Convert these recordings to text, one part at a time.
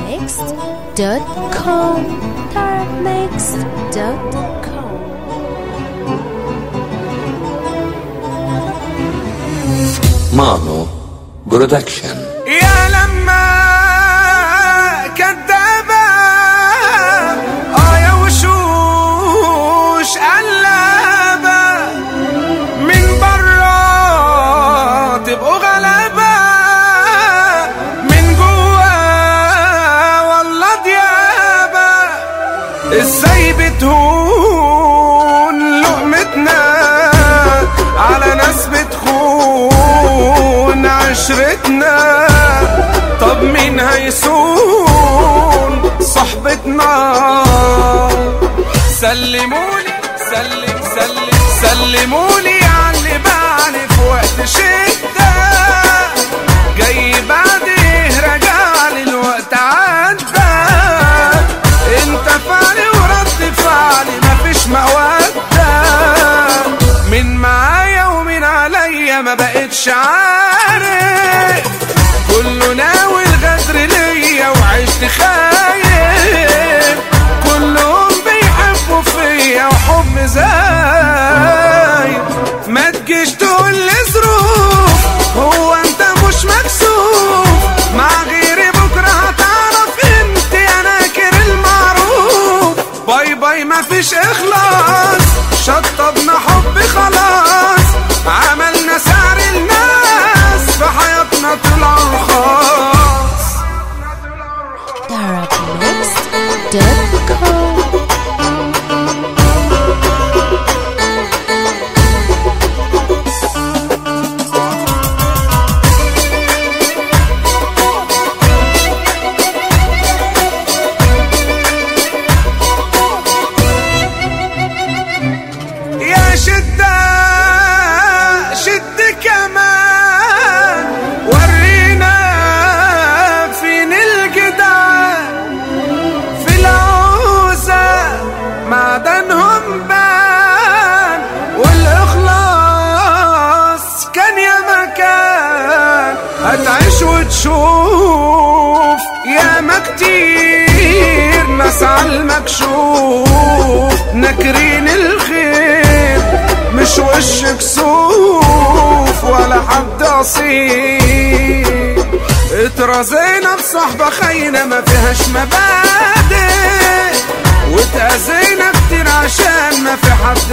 tarabmixed.com tarabmixed.com مانو برودكشن يا لما كدابة اه يا وشوش قلابة من برا تبقوا غلابة من جوا والله ديابة ازاي بتهون لقمتنا على ناس بتخون عشرتنا طب مين هيسون صحبتنا سلموني سلم سلم سلموني على اللي بعلي في وقت شدة جاي بعديه رجع لي الوقت عدى انت فعلي ورد فعلي مفيش مودة من معايا ومن عليا ما بقتش عارف كله ناوي الغدر ليا وعشت خايف كلهم بيحبوا فيا وحب زايد ما تجيش تقول لي ظروف هو انت مش مكسوف مع غيري بكره هتعرف انت يا ناكر المعروف باي باي مفيش اخلاص شطبنا حب خلاص عملنا سعر الناس في حياتنا طلع رخاص tarabmixed.com يا شدة شد كمان ورينا فين الجدعان في العوزة معدنهم بان والإخلاص كان يا مكان هتعيش وتشوف يا ما كتير ناس عالمكشوف ناكرين الخير مش وش كسوف ولا حد اصيل اترزينا بصحبة خاينة ما فيهاش مبادئ واتأذينا كتير عشان ما في حد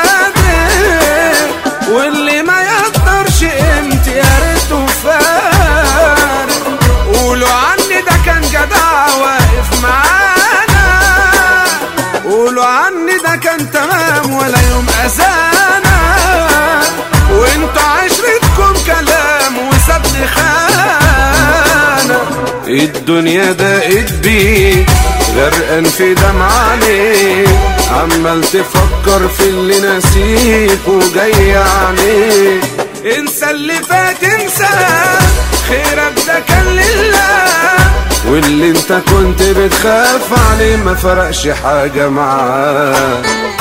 صادق واللي ما يقدرش قيمتي يا ريته فارق قولوا عني ده كان جدع واقف معانا قولوا عني ده كان تمام ولا يوم أذانا وانتوا عشرتكم كلام وسابني خانة الدنيا دقت بيه غرقان في دمع عليك عمال تفكر في اللي نسيك وجاي عليك انسى اللي فات انسى خيرك ده كان لله واللي انت كنت بتخاف عليه ما فرقش حاجة معاه